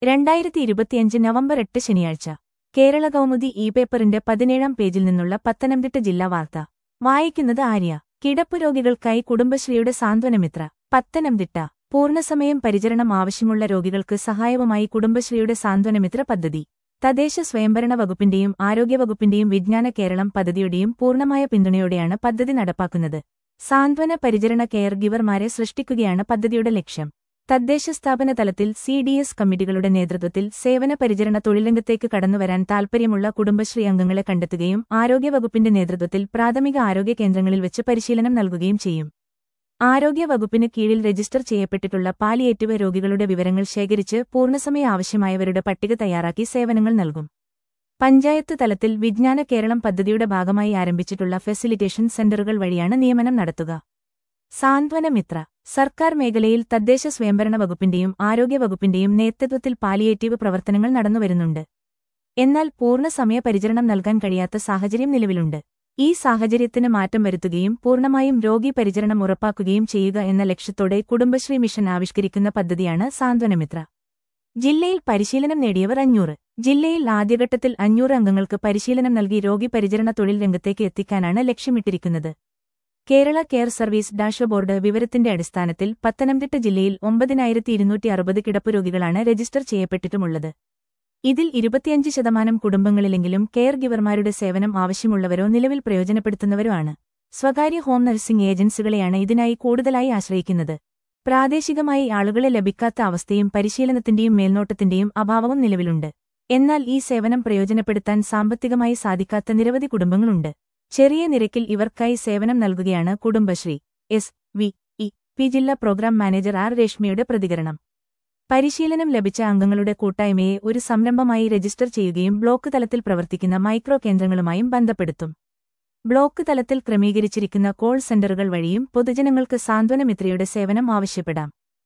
രണ്ടായിരത്തി ഇരുപത്തിയഞ്ച് നവംബർ എട്ട് ശനിയാഴ്ച കേരള കൗമുദി ഇ പേപ്പറിന്റെ പതിനേഴാം പേജിൽ നിന്നുള്ള പത്തനംതിട്ട ജില്ലാ വാർത്ത വായിക്കുന്നത് ആര്യ കിടപ്പുരോഗികൾക്കായി കുടുംബശ്രീയുടെ സാന്ത്വനമിത്ര പത്തനംതിട്ട പൂർണ്ണസമയം പരിചരണം ആവശ്യമുള്ള രോഗികൾക്ക് സഹായവുമായി കുടുംബശ്രീയുടെ സാന്ത്വനമിത്ര പദ്ധതി തദ്ദേശ സ്വയംഭരണ വകുപ്പിന്റെയും ആരോഗ്യവകുപ്പിന്റെയും വിജ്ഞാന കേരളം പദ്ധതിയുടെയും പൂർണ്ണമായ പിന്തുണയോടെയാണ് പദ്ധതി നടപ്പാക്കുന്നത് സാന്ത്വന പരിചരണ കെയർ ഗിവർമാരെ സൃഷ്ടിക്കുകയാണ് പദ്ധതിയുടെ ലക്ഷ്യം തദ്ദേശ സ്ഥാപന തലത്തിൽ സി ഡി എസ് കമ്മിറ്റികളുടെ നേതൃത്വത്തിൽ സേവന പരിചരണ തൊഴിലംഗത്തേക്ക് കടന്നുവരാൻ താൽപര്യമുള്ള കുടുംബശ്രീ അംഗങ്ങളെ കണ്ടെത്തുകയും ആരോഗ്യവകുപ്പിന്റെ നേതൃത്വത്തിൽ പ്രാഥമിക ആരോഗ്യ കേന്ദ്രങ്ങളിൽ വെച്ച് പരിശീലനം നൽകുകയും ചെയ്യും ആരോഗ്യവകുപ്പിന് കീഴിൽ രജിസ്റ്റർ ചെയ്യപ്പെട്ടിട്ടുള്ള പാലിയേറ്റീവ് രോഗികളുടെ വിവരങ്ങൾ ശേഖരിച്ച് പൂർണ്ണസമയ ആവശ്യമായവരുടെ പട്ടിക തയ്യാറാക്കി സേവനങ്ങൾ നൽകും പഞ്ചായത്ത് തലത്തിൽ വിജ്ഞാന കേരളം പദ്ധതിയുടെ ഭാഗമായി ആരംഭിച്ചിട്ടുള്ള ഫെസിലിറ്റേഷൻ സെന്ററുകൾ വഴിയാണ് നിയമനം നടത്തുക സാന്ത്വന മിത്ര സർക്കാർ മേഖലയിൽ തദ്ദേശ സ്വയംഭരണ വകുപ്പിന്റെയും ആരോഗ്യവകുപ്പിന്റെയും നേതൃത്വത്തിൽ പാലിയേറ്റീവ് പ്രവർത്തനങ്ങൾ നടന്നുവരുന്നുണ്ട് എന്നാൽ പൂർണ്ണസമയ പരിചരണം നൽകാൻ കഴിയാത്ത സാഹചര്യം നിലവിലുണ്ട് ഈ സാഹചര്യത്തിന് മാറ്റം വരുത്തുകയും പൂർണ്ണമായും രോഗി പരിചരണം ഉറപ്പാക്കുകയും ചെയ്യുക എന്ന ലക്ഷ്യത്തോടെ കുടുംബശ്രീ മിഷൻ ആവിഷ്കരിക്കുന്ന പദ്ധതിയാണ് സാന്ത്വനമിത്ര ജില്ലയിൽ പരിശീലനം നേടിയവർ അഞ്ഞൂറ് ജില്ലയിൽ ആദ്യഘട്ടത്തിൽ അഞ്ഞൂറ് അംഗങ്ങൾക്ക് പരിശീലനം നൽകി രോഗി പരിചരണ തൊഴിൽ രംഗത്തേക്ക് എത്തിക്കാനാണ് ലക്ഷ്യമിട്ടിരിക്കുന്നത് കേരള കെയർ സർവീസ് ഡാഷ്ബോർഡ് വിവരത്തിന്റെ അടിസ്ഥാനത്തിൽ പത്തനംതിട്ട ജില്ലയിൽ ഒമ്പതിനായിരത്തി ഇരുന്നൂറ്റി അറുപത് കിടപ്പുരോഗികളാണ് രജിസ്റ്റർ ചെയ്യപ്പെട്ടിട്ടുമുള്ളത് ഇതിൽ ഇരുപത്തിയഞ്ച് ശതമാനം കുടുംബങ്ങളിലെങ്കിലും കെയർ ഗിവർമാരുടെ സേവനം ആവശ്യമുള്ളവരോ നിലവിൽ പ്രയോജനപ്പെടുത്തുന്നവരോ ആണ് സ്വകാര്യ ഹോം നഴ്സിംഗ് ഏജൻസികളെയാണ് ഇതിനായി കൂടുതലായി ആശ്രയിക്കുന്നത് പ്രാദേശികമായി ആളുകളെ ലഭിക്കാത്ത അവസ്ഥയും പരിശീലനത്തിന്റെയും മേൽനോട്ടത്തിന്റെയും അഭാവവും നിലവിലുണ്ട് എന്നാൽ ഈ സേവനം പ്രയോജനപ്പെടുത്താൻ സാമ്പത്തികമായി സാധിക്കാത്ത നിരവധി കുടുംബങ്ങളുണ്ട് ചെറിയ നിരക്കിൽ ഇവർക്കായി സേവനം നൽകുകയാണ് Kudumbashree S V E P ജില്ലാ പ്രോഗ്രാം മാനേജർ ആർ രേഷ്മയുടെ പ്രതികരണം പരിശീലനം ലഭിച്ച അംഗങ്ങളുടെ കൂട്ടായ്മയെ ഒരു സംരംഭമായി രജിസ്റ്റർ ചെയ്യുകയും ബ്ലോക്ക് തലത്തിൽ പ്രവർത്തിക്കുന്ന മൈക്രോ കേന്ദ്രങ്ങളുമായും ബന്ധപ്പെടുത്തും ബ്ലോക്ക് തലത്തിൽ ക്രമീകരിച്ചിരിക്കുന്ന കോൾ സെന്ററുകൾ വഴിയും പൊതുജനങ്ങൾക്ക് സാന്ത്വനമിത്രയുടെ സേവനം ആവശ്യപ്പെടാം